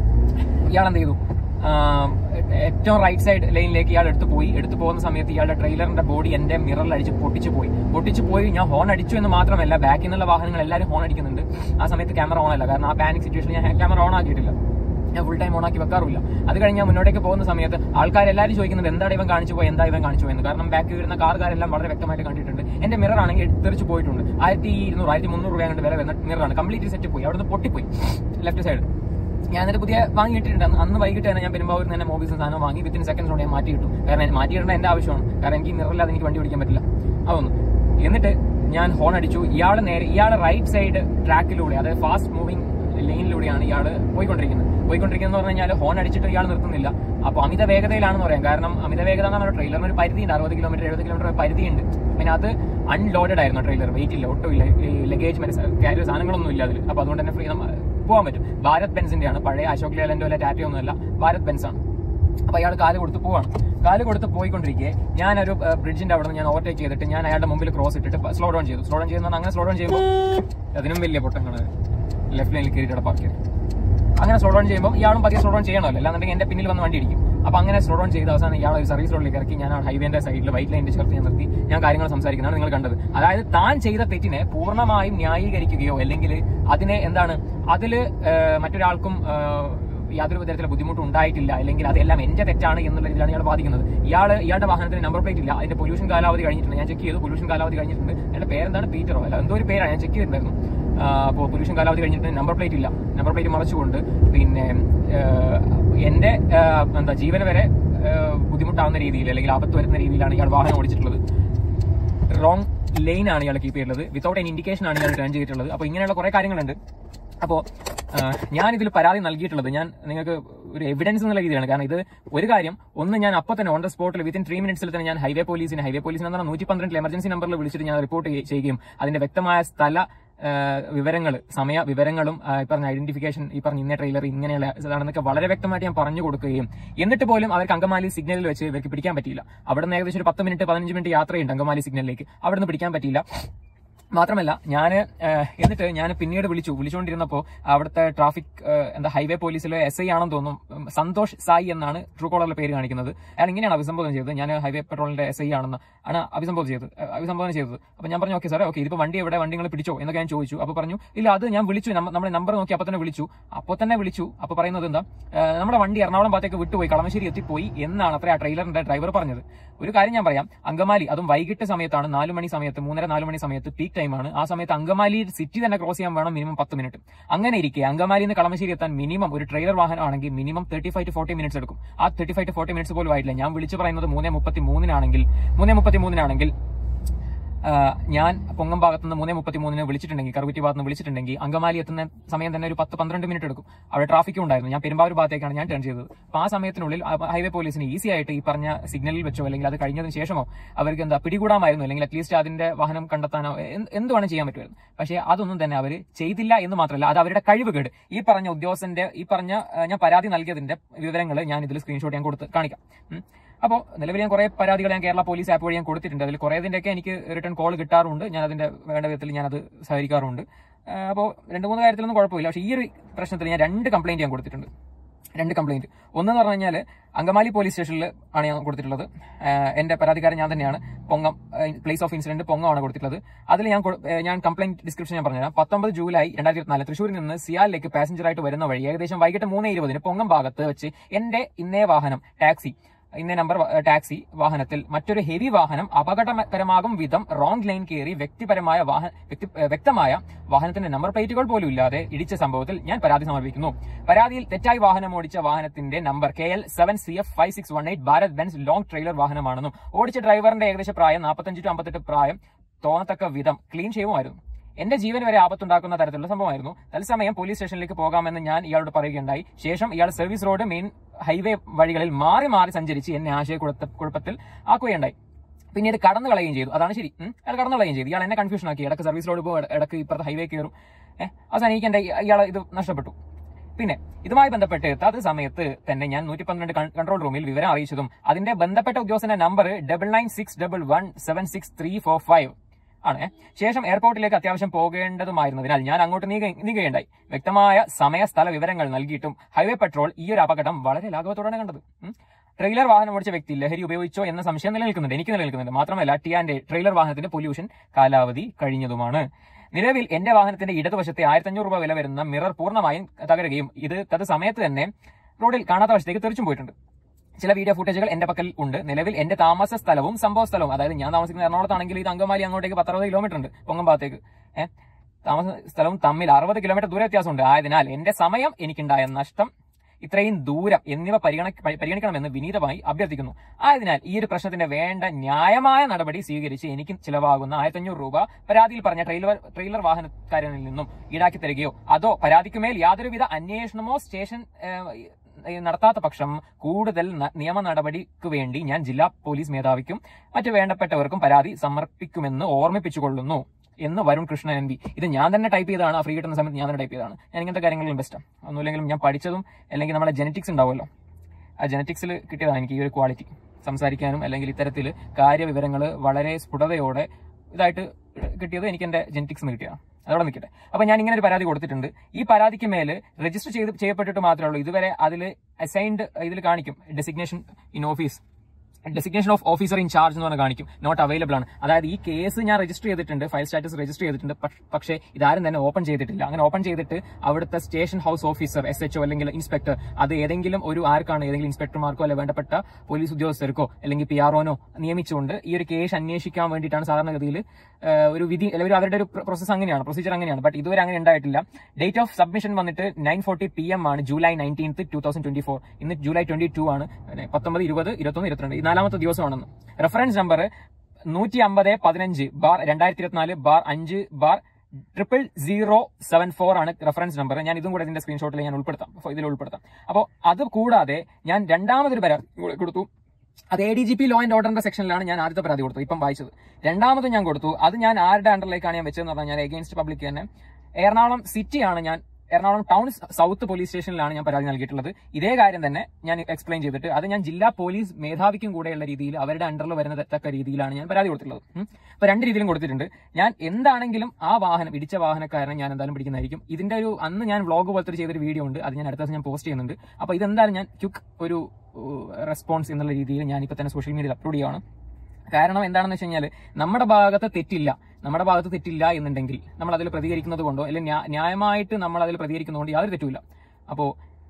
ഇയാൾ എന്ത് ചെയ്തു ആം, ഏറ്റവും റൈറ്റ് സൈഡ് ലൈനിലേക്ക് ഇയാൾ എടുത്തു പോയി എടുത്തു പോകുന്ന സമയത്ത് ഇയാളുടെ ട്രെയിലറിന്റെ ബോഡി എന്റെ മിററിൽ അടിച്ച് പൊട്ടിച്ചു പോയി പൊട്ടിച്ചു പോയി ഞാൻ ഹോൺ അടിച്ചു എന്ന് മാത്രമല്ല ബാക്കിൽ നിന്നുള്ള വാഹനങ്ങൾ എല്ലാവരും ഹോൺ അടിക്കുന്നുണ്ട് ആ സമയത്ത് ക്യാമറ ഓൺ അല്ല കാരണം ആ പാനിക് സിറ്റുവേഷനിൽ ഞാൻ ക്യാമറ ഓൺ ആക്കിയിട്ടില്ല ഞാൻ ഫുൾ ടൈം ഓൺ ആക്കി വെക്കാറില്ല അത് കഴിഞ്ഞ് ഞാൻ മുന്നോട്ടേക്ക് പോകുന്ന സമയത്ത് ആൾക്കാർ എല്ലാവരും ചോദിക്കുന്നത് എന്താണ് ഇവൻ കാണിച്ചു പോയി എന്താ ഇവൻ കാണിച്ചു പോയെന്ന് കാരണം ബാക്കിൽ വരുന്ന കാറുകാരെല്ലാം വളരെ വ്യക്തമായിട്ട് കണ്ടിട്ടുണ്ട് എന്റെ മിറർ ആണെങ്കിൽ തെറിച്ച് പോയിട്ടുണ്ട് ആയിരത്തി ഇരുന്നൂറ് ആയിരത്തി മുന്നൂറ് രൂപ കണ്ട് വില വരുന്ന മിററാണ് കംപ്ലീറ്റ് സെറ്റ് പോയി അവിടുന്ന് പൊട്ടിപ്പോയി ലെഫ്റ്റ് സൈഡ് ഞാൻ എന്നിട്ട് പുതിയ വാങ്ങിയിട്ടുണ്ട് അന്ന് അന്ന് വൈകിട്ട് തന്നെ ഞാൻ പെരുമ്പാവൂരിൽ നിന്ന് തന്നെ മോബീസ് സാധനം വാങ്ങി വിത്തിൻ സെക്കൻഡ്സ് കൊണ്ട് ഞാൻ മാറ്റി കിട്ടും കാരണം മാറ്റിയിടേണ്ട എന്റെ ആവശ്യമാണ് കാരണം എനിക്ക് നിറമില്ലാതെ എനിക്ക് വണ്ടി ഓടിക്കാൻ പറ്റില്ല അതൊന്ന് എന്നിട്ട് ഞാൻ ഹോൺ അടിച്ചു ഇയാൾ നേരെ ഇയാൾ റൈറ്റ് സൈഡ് ട്രാക്കിലൂടെ അതായത് ഫാസ്റ്റ് മൂവിങ് ലൈനിലൂടെയാണ് ഇയാൾ പോയിക്കൊണ്ടിരിക്കുന്നത് പോയിക്കൊണ്ടിരിക്കുന്നത് പറഞ്ഞു കഴിഞ്ഞാൽ ഹോൺ അടിച്ചിട്ട് ഇയാൾ നിർത്തുന്നില്ല അപ്പോൾ അമിത വേഗതയിലാണെന്ന് പറയാം കാരണം അമിത വേഗത എന്ന് പറഞ്ഞാൽ ട്രെയിലറിന് ഒരു പരിധിയുണ്ട് അറുപത് കിലോമീറ്റർ എഴുപത് കിലോമീറ്റർ പരിധിയുണ്ട് പിന്നെ അത് അൺലോഡഡ് ആയിരുന്നു ട്രെയിലർ വെയിറ്റ് ഇല്ല ഒട്ടും ഇല്ല ലഗേജ് കാരിയർ സാധനങ്ങളൊന്നും ഇല്ല അതിൽ അപ്പോൾ അതുകൊണ്ട് തന്നെ ഫ്രീ പോകാൻ പറ്റും ഭാരത് ബെൻസിന്റെ ആണ് പഴയ അശോക് ലേലന്റെ അല്ല ടാറ്റയോ ഒന്നുമല്ല ഭാരത് ബെൻസ് ആണ് അപ്പൊ അയാൾ കാല് കൊടുത്ത് പോവാണ് കാല് കൊടുത്ത് പോയിക്കൊണ്ടിരിക്കെ ഞാനൊരു ബ്രിഡ്ജിന്റെ അവിടെ നിന്ന് ഞാൻ ഓവർടേക്ക് ചെയ്തിട്ട് ഞാൻ അയാളുടെ മുമ്പിൽ ക്രോസ് ഇട്ടിട്ട് സ്ലോ ഡൗൺ ചെയ്തു സ്ലോ ഡൗൺ ചെയ്യുന്ന അങ്ങനെ സ്ലോ ഡൗൺ ചെയ്യുമ്പോൾ അതിനും വലിയ പൊട്ടങ്ങളാണ് ലെഫ്റ്റ് ലൈനിൽ കയറിയിട്ട് പാർക്ക് ചെയ്തു അങ്ങനെ സ്ലോ ഡൗൺ ചെയ്യുമ്പോൾ ഇയാളും പതിയെ സ്ലോ ഡൗൺ ചെയ്യണമല്ലോ അല്ലാന്നുണ്ടെങ്കിൽ എന്റെ പിന്നിൽ വന്ന് വണ്ടി ഇടിക്കും അപ്പൊ അങ്ങനെ സ്ലോ ഡൗൺ ചെയ്ത് അവസാനം ഇയാൾ ഒരു സർവീസ് റോഡിലേക്ക് ഇറക്കി ഞാൻ ഹൈവേന്റെ സൈഡിൽ വൈറ്റ് ലൈനിന്റെ ചേർത്ത് ഞാൻ നിർത്തി ഞാൻ കാര്യങ്ങൾ സംസാരിക്കുന്നതാണ് നിങ്ങൾ കണ്ടത് അതായത് താൻ ചെയ്ത തെറ്റിനെ പൂർണ്ണമായും ന്യായീകരിക്കുകയോ അല്ലെങ്കിൽ അതിനെ എന്താണ് അതിൽ മറ്റൊരാൾക്കും ആ, യാതൊരു തരത്തിലുള്ള ബുദ്ധിമുട്ടും ഉണ്ടായിട്ടില്ല അല്ലെങ്കിൽ അതെല്ലാം എന്റെ തെറ്റാണ് എന്നുള്ള രീതിയിലാണ് ഇയാൾ വാദിക്കുന്നത് ഇയാൾ ഇയാളുടെ വാഹനത്തിന് നമ്പർ പ്ലേറ്റ് ഇല്ല അതിന്റെ പൊല്യൂഷൻ കാലാവധി കഴിഞ്ഞിട്ടുണ്ട് ഞാൻ ചെക്ക് ചെയ്തു പൊല്യൂഷൻ കാലാവധി കഴിഞ്ഞിട്ടുണ്ട് അയാളുടെ പേരെന്താണ് പീറ്ററോ അല്ല എന്തോ ഒരു പേരാണ് ഞാൻ ചെക്ക് ചെയ്തിട്ടുണ്ടായിരുന്നു അപ്പോൾ പൊല്യൂഷൻ കാലാവധി കഴിഞ്ഞിട്ട് നമ്പർ പ്ലേറ്റ് ഇല്ല നമ്പർ പ്ലേറ്റ് മറച്ചുകൊണ്ട് പിന്നെ ആ, എന്റെ ആ, എന്താ ജീവന് വരെ ആ, ബുദ്ധിമുട്ടാവുന്ന രീതിയിൽ അല്ലെങ്കിൽ ആപത്ത് വരുന്ന രീതിയിലാണ് ഇയാൾ വാഹനം ഓടിച്ചിട്ടുള്ളത് റോങ് ലെയിൻ ആണ് ഇയാൾ കീപ്പ് ചെയ്തിട്ടുള്ളത് വിത്തൗട്ട് എൻ ഇൻഡിക്കേഷൻ ആണ് ഇയാൾ ടേൺ ചെയ്തിട്ടുള്ളത് അപ്പോൾ ഇങ്ങനെയുള്ള കുറെ കാര്യങ്ങളുണ്ട് അപ്പോൾ ഞാൻ ഇതിൽ പരാതി നൽകിയിട്ടുള്ളത് ഞാൻ നിങ്ങൾക്ക് ഒരു എവിഡൻസ് എന്നുള്ള രീതിയാണ് കാരണം ഇത് ഒരു കാര്യം ഒന്ന് ഞാൻ അപ്പോൾ തന്നെ ഓൺ ദ സ്പോട്ടിൽ വിത്തിൻ ത്രീ മിനിറ്റ്സിൽ തന്നെ ഞാൻ ഹൈവേ പോലീസിന് ഹൈവേ പോലീസിന് എന്ന് പറഞ്ഞാൽ നൂറ്റി പന്ത്രണ്ടിൽ എമർജൻസി നമ്പറിൽ വിളിച്ചിട്ട് ഞാൻ റിപ്പോർട്ട് ചെയ്യുകയും അതിന്റെ വ്യക്തമായ സ്ഥല വിവരങ്ങൾ സമയ വിവരങ്ങളും ആ, ഈ പറഞ്ഞ ഐഡന്റിഫിക്കേഷൻ ഈ പറഞ്ഞ ഇന്ന ട്രെയിലർ ഇങ്ങനെയുള്ള ഇതാണെന്നൊക്കെ വളരെ വ്യക്തമായിട്ട് ഞാൻ പറഞ്ഞു കൊടുക്കുകയും എന്നിട്ട് പോലും അവർക്ക് അങ്കമാലി സിഗ്നലിൽ വെച്ച് ഇവർക്ക് പിടിക്കാൻ പറ്റിയില്ല അവിടെ നിന്ന് ഏകദേശം ഒരു പത്ത് മിനിറ്റ് പതിനഞ്ച് മിനിറ്റ് യാത്രയുണ്ട് അങ്കമാലി സിഗ്നലിലേക്ക് അവിടെ നിന്ന് പിടിക്കാൻ പറ്റിയില്ല മാത്രമല്ല ഞാൻ എന്നിട്ട് ഞാൻ പിന്നീട് വിളിച്ചു വിളിച്ചുകൊണ്ടിരുന്നപ്പോൾ അവിടുത്തെ ട്രാഫിക് എന്താ ഹൈവേ പോലീസിലെ എസ് ഐ ആണെന്ന് തോന്നുന്നു ഉം, സന്തോഷ് സായി എന്നാണ് ട്രൂ കോളറിലെ പേര് കാണിക്കുന്നത് അയാൾ ഇങ്ങനെയാണ് അഭിസംബോധന ചെയ്തത് ഞാൻ ഹൈവേ പെട്രോളിന്റെ എസ് ഐ ആണെന്ന് ആണ് അഭിസംബോധന ചെയ്തത് അഹ് അഭിസംബോധന ചെയ്തത് അപ്പൊ ഞാൻ പറഞ്ഞു ഓക്കെ സാറേ ഓക്കെ ഇതിപ്പോ വണ്ടി എവിടെ വണ്ടി നിങ്ങൾ പിടിച്ചോ എന്നൊക്കെ ഞാൻ ചോദിച്ചു അപ്പൊ പറഞ്ഞു ഇല്ല അത് ഞാൻ വിളിച്ചു നമ്മ- നമ്മുടെ നമ്പർ നോക്കി അപ്പൊ തന്നെ വിളിച്ചു അപ്പൊ തന്നെ വിളിച്ചു അപ്പൊ പറയുന്നത് എന്താ ഏഹ്, നമ്മുടെ വണ്ടി എറണാകുളം ഭാഗത്തേക്ക് വിട്ടുപോയി കളമശ്ശേരി എത്തിപ്പോയി എന്നാണ് അത്ര ആ ട്രെയിലറിന്റെ ഡ്രൈവർ പറഞ്ഞത് ഒരു കാര്യം ഞാൻ പറയാം അങ്കമാലി അതും വൈകിട്ട് സമയത്താണ് നാല് മണി സമയത്ത് മൂന്നര നാല് മണി സമയത്ത് പീക്ക് ടൈമാണ് ആ സമയത്ത് അങ്കമാലി സിറ്റി തന്നെ ക്രോസ് ചെയ്യാൻ വേണം മിനിമം പത്ത് മിനിറ്റ് അങ്ങനെ ഇരിക്കെ അങ്കമാലിയിൽ നിന്ന് കളമശ്ശേരി എത്താൻ മിനിമം ഒരു ട്രെയിലർ വാഹനമാണെങ്കിൽ minimum thirty five to forty minutes എടുക്കും ആ thirty five to forty minutes പോലും ആയിട്ടില്ല ഞാൻ വിളിച്ചു പറയുന്നത് മൂന്നേ മുപ്പത്തി മൂന്നിനാണെങ്കിൽ മൂന്നേ മുപ്പത്തി മൂന്നിനാണെങ്കിൽ ആ, ഞാൻ പൊങ്ങം ഭാഗത്ത് നിന്ന് മൂന്നേ മുപ്പത്തി മൂന്നിന് വിളിച്ചിട്ടുണ്ടെങ്കിൽ കറുകുറ്റി ഭാഗത്ത് നിന്ന് വിളിച്ചിട്ടുണ്ടെങ്കിൽ അങ്കമാലി എത്തുന്ന സമയം തന്നെ ഒരു പത്ത് പന്ത്രണ്ട് മിനിറ്റ് എടുക്കും അവിടെ ട്രാഫിക്കും ഉണ്ടായിരുന്നു ഞാൻ പെരുമ്പാവൂർ ഭാഗത്തേക്കാണ് ഞാൻ ടേൺ ചെയ്തത് അപ്പൊ ആ സമയത്തിനുള്ളിൽ ആ ഹൈവേ പോലീസിന് ഈസി ആയിട്ട് ഈ പറഞ്ഞ സിഗ്നലിൽ വെച്ചോ അല്ലെങ്കിൽ അത് കഴിഞ്ഞതിന് ശേഷമോ അവർക്ക് എന്താ പിടികൂടാമായിരുന്നു അല്ലെങ്കിൽ അറ്റ്ലീസ്റ്റ് അതിന്റെ വാഹനം കണ്ടെത്താനോ എന്ത് എന്ത് വേണം ചെയ്യാൻ പറ്റുമായിരുന്നു പക്ഷേ അതൊന്നും തന്നെ അവർ ചെയ്തില്ല എന്ന് മാത്രമല്ല അത് അവരുടെ കഴിവുകേട് ഈ പറഞ്ഞ ഉദ്യോഗസ്ഥന്റെ ഈ പറഞ്ഞ ആ, ഞാൻ പരാതി നൽകിയതിന്റെ വിവരങ്ങൾ ഞാൻ ഇതിൽ സ്ക്രീൻഷോട്ട് ഞാൻ കൊടുത്ത് കാണിക്കാം ഉം. അപ്പോൾ നിലവിൽ ഞാൻ കുറെ പരാതികൾ ഞാൻ കേരള പോലീസ് ആപ്പ് വഴി ഞാൻ കൊടുത്തിട്ടുണ്ട് അതിൽ കുറേതിൻ്റെയൊക്കെ എനിക്ക് റിട്ടേൺ കോൾ കിട്ടാറുണ്ട് ഞാൻ അതിന്റെ വേണ്ട വിധത്തിൽ ഞാൻ അത് സഹകരിക്കാറുണ്ട് അപ്പോൾ രണ്ട് മൂന്ന് കാര്യത്തിലൊന്നും കുഴപ്പമില്ല പക്ഷേ ഈ ഒരു പ്രശ്നത്തിൽ ഞാൻ രണ്ട് കംപ്ലൈന്റ് ഞാൻ കൊടുത്തിട്ടുണ്ട് രണ്ട് കംപ്ലൈന്റ് ഒന്നെന്ന് പറഞ്ഞു കഴിഞ്ഞാൽ അങ്കമാലി പോലീസ് സ്റ്റേഷനിൽ ആണ് ഞാൻ കൊടുത്തിട്ടുള്ളത് ആഹ് എന്റെ പരാതിക്കാരൻ ഞാൻ തന്നെയാണ് പൊങ്ങം പ്ലേസ് ഓഫ് ഇൻസിഡന്റ് പൊങ്ങമാണ് കൊടുത്തിട്ടുള്ളത് അതിൽ ഞാൻ കൊ- ഏഹ് ഞാൻ കംപ്ലൈന്റ് ഡിസ്ക്രിപ്ഷൻ ഞാൻ പറഞ്ഞുതരാം പത്തൊമ്പത് ജൂലൈ രണ്ടായിരത്തി ഇരുപത്തിനാല് തൃശ്ശൂരിൽ നിന്ന് സിയാലിലേക്ക് പാസഞ്ചറായിട്ട് വരുന്ന വഴി ഏകദേശം വൈകിട്ട് മൂന്ന് ഇരുപതിന് പൊങ്ങം ഭാഗത്ത് വെച്ച് എന്റെ ഇന്നേ വാഹനം ടാക്സി ഇന്ന നമ്പർ വ- ടാക്സി വാഹനത്തിൽ മറ്റൊരു ഹെവി വാഹനം അപകടകരമാകും വിധം റോങ് ലൈൻ കയറി വ്യക്തിപരമായ വാഹന വ്യക്തി ഏഹ് വ്യക്തമായ വാഹനത്തിന്റെ നമ്പർ പ്ലേറ്റുകൾ പോലും ഇല്ലാതെ ഇടിച്ച സംഭവത്തിൽ ഞാൻ പരാതി സമർപ്പിക്കുന്നു പരാതിയിൽ തെറ്റായി വാഹനം ഓടിച്ച വാഹനത്തിന്റെ number K L seven C F five six one eight Bharat Benz long trailer വാഹനമാണെന്നും ഓടിച്ച ഡ്രൈവറിന്റെ ഏകദേശ പ്രായം നാൽപ്പത്തഞ്ച് ടു അമ്പത്തെട്ട് പ്രായം തോന്നത്തക്ക വിധം ക്ലീൻ ചെയ്യുമായിരുന്നു എന്റെ ജീവൻ വരെ ആപത്തുണ്ടാക്കുന്ന തരത്തിലുള്ള സംഭവമായിരുന്നു തത്സമയം പോലീസ് സ്റ്റേഷനിലേക്ക് പോകാമെന്ന് ഞാൻ ഇയാളോട് പറയുകയുണ്ടായി ശേഷം ഇയാൾ സർവീസ് റോഡ് മെയിൻ ഹൈവേ വഴികളിൽ മാറി മാറി സഞ്ചരിച്ച് എന്നെ ആശയക്കുഴപ്പത്തിൽ ആക്കുകയുണ്ടായി പിന്നീട് കടന്നു കളയുകയും ചെയ്തു അതാണ് ശരി ഉം. അയാൾ കടന്നു കളയുകയും ചെയ്തു ഇയാൾ എന്നെ കൺഫ്യൂഷൻ ആക്കി ഇടക്ക് സർവീസ് റോഡ് പോകും ഇടക്ക് ഇപ്പുറത്ത് ഹൈവേ കയറും ഏഹ് അവസാനം എനിക്ക് എന്റെ ഇയാളെ ഇത് നഷ്ടപ്പെട്ടു പിന്നെ ഇതുമായി ബന്ധപ്പെട്ട് തത് സമയത്ത് തന്നെ ഞാൻ നൂറ്റി പന്ത്രണ്ട് കൺട്രോൾ റൂമിൽ വിവരം അറിയിച്ചതും അതിന്റെ ബന്ധപ്പെട്ട ഉദ്യോഗസ്ഥന്റെ number double nine six double one seven six three four five ആണ് ശേഷം എയർപോർട്ടിലേക്ക് അത്യാവശ്യം പോകേണ്ടതുമായിരുന്നതിനാൽ ഞാൻ അങ്ങോട്ട് നീങ്ങ നീങ്ങുകയുണ്ടായി വ്യക്തമായ സമയ സ്ഥല വിവരങ്ങൾ നൽകിയിട്ടും ഹൈവേ പെട്രോൾ ഈ ഒരു അപകടം വളരെ ലാഘവത്തോടെയാണ് കണ്ടത് ഉം. ട്രെയിലർ വാഹനം ഓടിച്ച വ്യക്തി ലഹരി ഉപയോഗിച്ചോ എന്ന സംശയം നിലനിൽക്കുന്നുണ്ട് എനിക്ക് നിലനിൽക്കുന്നുണ്ട് മാത്രമല്ല ടിയാന്റെ ട്രെയിലർ വാഹനത്തിന്റെ പൊല്യൂഷൻ കാലാവധി കഴിഞ്ഞതുമാണ് നിലവിൽ എന്റെ വാഹനത്തിന്റെ ഇടതുവശത്തെ ആയിരത്തി അഞ്ഞൂറ് രൂപ വില വരുന്ന മിറർ പൂർണ്ണമായും തകരുകയും ഇത് തത് സമയത്ത് തന്നെ റോഡിൽ കാണാത്ത വശത്തേക്ക് തെറിച്ചും പോയിട്ടുണ്ട് ചില വീഡിയോ ഫുട്ടേജുകൾ എന്റെ പക്കൽ ഉണ്ട് നിലവിൽ എന്റെ താമസ സ്ഥലവും സംഭവ സ്ഥലവും അതായത് ഞാൻ താമസിക്കുന്ന എറണാകുളത്താണെങ്കിൽ ഇത് അങ്കമാലി അങ്ങോട്ടേക്ക് പത്തറുപത് കിലോമീറ്റർ ഉണ്ട് പൊങ്ങം ഭാഗത്തേക്ക് ഏഹ് താമസ സ്ഥലവും തമ്മിൽ അറുപത് കിലോമീറ്റർ ദൂര വ്യത്യാസമുണ്ട് ആയതിനാൽ എന്റെ സമയം എനിക്കുണ്ടായ നഷ്ടം ഇത്രയും ദൂരം എന്നിവ പരിഗണ പരി- പരിഗണിക്കണമെന്ന് വിനീതമായി അഭ്യർത്ഥിക്കുന്നു ആയതിനാൽ ഈ ഒരു പ്രശ്നത്തിന്റെ വേണ്ട ന്യായമായ നടപടി സ്വീകരിച്ച് എനിക്ക് ചിലവാകുന്ന ആയിരത്തി അഞ്ഞൂറ് രൂപ പരാതിയിൽ പറഞ്ഞ ട്രെയിലർ ട്രെയിലർ വാഹനക്കാരനിൽ നിന്നും ഈടാക്കി തരികയോ അതോ പരാതിക്കുമേൽ യാതൊരുവിധ അന്വേഷണമോ സ്റ്റേഷൻ ഏഹ്, ഈ നടത്താത്ത പക്ഷം കൂടുതൽ ന- നിയമ നടപടിക്ക് വേണ്ടി ഞാൻ ജില്ലാ പോലീസ് മേധാവിക്കും മറ്റു വേണ്ടപ്പെട്ടവർക്കും പരാതി സമർപ്പിക്കുമെന്ന് ഓർമ്മിപ്പിച്ചുകൊള്ളുന്നു എന്ന് വരുൺ കൃഷ്ണൻ എൻ വി ഇത് ഞാൻ തന്നെ ടൈപ്പ് ചെയ്തതാണ് ആ ഫ്രീ കിട്ടുന്ന സമയത്ത് ഞാൻ തന്നെ ടൈപ്പ് ചെയ്തതാണ് ഞാൻ ഇങ്ങനത്തെ കാര്യങ്ങളിൽ ബെസ്റ്റാണ് ഒന്നുമില്ലെങ്കിലും ഞാൻ പഠിച്ചതും അല്ലെങ്കിൽ നമ്മുടെ ജനറ്റിക്സ് ഉണ്ടാവുമല്ലോ ആ ജനറ്റിക്സിൽ കിട്ടിയതാണ് എനിക്ക് ഈ ഒരു ക്വാളിറ്റി സംസാരിക്കാനും അല്ലെങ്കിൽ ഇത്തരത്തിൽ കാര്യവിവരങ്ങൾ വളരെ സ്ഫുടതയോടെ ഇതായിട്ട് കിട്ടിയത് എനിക്ക് എന്റെ ജനറ്റിക്സ് കിട്ടിയതാണ് അതോടെ നിൽക്കട്ടെ അപ്പൊ ഞാൻ ഇങ്ങനെ ഒരു പരാതി കൊടുത്തിട്ടുണ്ട് ഈ പരാതിക്ക് മേല് രജിസ്റ്റർ ചെയ്ത് ചെയ്യപ്പെട്ടിട്ട് മാത്രമേ ഉള്ളൂ ഇതുവരെ അതിൽ അസൈൻഡ് ഇതിൽ കാണിക്കും designation in office designation of officer in charge എന്ന് പറഞ്ഞ് കാണിക്കും നോട്ട് അവൈലബിൾ ആണ് അതായത് ഈ കേസ് ഞാൻ രജിസ്റ്റർ ചെയ്തിട്ടുണ്ട് ഫയൽ സ്റ്റാറ്റസ് രജിസ്റ്റർ ചെയ്തിട്ടുണ്ട് പക്ഷ- പക്ഷേ ഇതാരും തന്നെ ഓപ്പൺ ചെയ്തിട്ടില്ല അങ്ങനെ ഓപ്പൺ ചെയ്തിട്ട് അവിടുത്തെ station house officer S H O അല്ലെങ്കിൽ ഇൻസ്പെക്ടർ അത് ഏതെങ്കിലും ഒരു ആർക്കാണ് ഏതെങ്കിലും ഇൻസ്പെക്ടർമാർക്കോ അല്ലെങ്കിൽ വേണ്ടപ്പെട്ട പോലീസ് ഉദ്യോഗസ്ഥർക്കോ അല്ലെങ്കിൽ പി ആർഒനോ നിയമിച്ചുകൊണ്ട് ഈ ഒരു കേസ് അന്വേഷിക്കാൻ വേണ്ടിയിട്ടാണ് സാധാരണഗതിയിൽ ഒരു വിധി അല്ലെങ്കിൽ അവരുടെ ഒരു പ്രോസസ് അങ്ങനെയാണ് പ്രൊസീജിയർ അങ്ങനെയാണ് ബട്ട് ഇതുവരെ അങ്ങനെ ഉണ്ടായിട്ടില്ല ഡേറ്റ് ഓഫ് സബ്മിഷൻ വന്നിട്ട് നയൻ ഫോർട്ടി പി എം ആണ് July nineteenth two thousand twenty four ഇന്ന് ജൂലൈ ട്വന്റി ടു ആണ് പിന്നെ പത്തൊമ്പത് ഇരുപത് ഇരുപത്തൊന്ന് ഇരുപത്തിരണ്ട് ഈ നാലാമത്തെ ദിവസമാണെന്ന് റെഫറൻസ് നമ്പർ നൂറ്റി അമ്പത് പതിനഞ്ച് ബാർ രണ്ടായിരത്തി ഇരുപത്തിനാല് ബാർ അഞ്ച് bar triple zero seven four ആണ് റെഫറൻസ് നമ്പർ ഞാൻ ഇതും കൂടെ ഇതിന്റെ സ്ക്രീൻഷോട്ടിൽ ഞാൻ ഉൾപ്പെടുത്താം അപ്പൊ ഇതിൽ ഉൾപ്പെടുത്താം അപ്പോൾ അത് കൂടാതെ ഞാൻ രണ്ടാമതൊരു പരാതി കൂടെ കൊടുത്തു അത് A D G P law and ഓർഡറിന്റെ സെക്ഷനിലാണ് ഞാൻ ആദ്യത്തെ പരാതി കൊടുത്തത് ഇപ്പം വായിച്ചത് രണ്ടാമത് ഞാൻ കൊടുത്തു അത് ഞാൻ ആരുടെ അണ്ടറിലേക്കാണ് ഞാൻ വെച്ചതെന്ന് പറഞ്ഞാൽ ഞാൻ എഗെയിൻസ്റ്റ് പബ്ലിക് തന്നെ എറണാകുളം സിറ്റിയാണ് ഞാൻ എറണാകുളം ടൗൺ സൗത്ത് പോലീസ് സ്റ്റേഷനിലാണ് ഞാൻ പരാതി നൽകിയിട്ടുള്ളത് ഇതേ കാര്യം തന്നെ ഞാൻ എക്സ്പ്ലെയിൻ ചെയ്തിട്ട് അത് ഞാൻ ജില്ലാ പോലീസ് മേധാവിക്കും കൂടെയുള്ള രീതിയിൽ അവരുടെ അണ്ടറിൽ വരുന്ന തക്ക രീതിയിലാണ് ഞാൻ പരാതി കൊടുത്തിട്ടുള്ളത് ഉം. അപ്പൊ രണ്ട് രീതിയിലും കൊടുത്തിട്ടുണ്ട് ഞാൻ എന്താണെങ്കിലും ആ വാഹനം ഇടിച്ച വാഹനക്കാരനെ ഞാൻ എന്തായാലും പിടിക്കുന്നതായിരിക്കും ഇതിന്റെ ഒരു അന്ന് ഞാൻ വ്ളോഗ് പോലത്തെ ഒരു ചെയ്തൊരു വീഡിയോ ഉണ്ട് അത് ഞാൻ അടുത്ത ദിവസം ഞാൻ പോസ്റ്റ് ചെയ്യുന്നുണ്ട് അപ്പൊ ഇതെന്തായാലും ഞാൻ ക്യുക്ക് ഒരു റെസ്പോൺസ് എന്നുള്ള രീതിയിൽ ഞാൻ ഇപ്പൊ തന്നെ സോഷ്യൽ മീഡിയയിൽ അപ്ലോഡ് ചെയ്യാണ് കാരണം എന്താണെന്ന് വെച്ച് കഴിഞ്ഞാൽ നമ്മുടെ ഭാഗത്ത് തെറ്റില്ല നമ്മുടെ ഭാഗത്ത് തെറ്റില്ല എന്നുണ്ടെങ്കിൽ നമ്മൾ അതിൽ പ്രതികരിക്കുന്നത് കൊണ്ടോ അല്ലെങ്കിൽ ന്യാ- ന്യായമായിട്ട് നമ്മൾ അതിൽ പ്രതികരിക്കുന്നതുകൊണ്ട് യാതൊരു തെറ്റുമില്ല അപ്പോൾ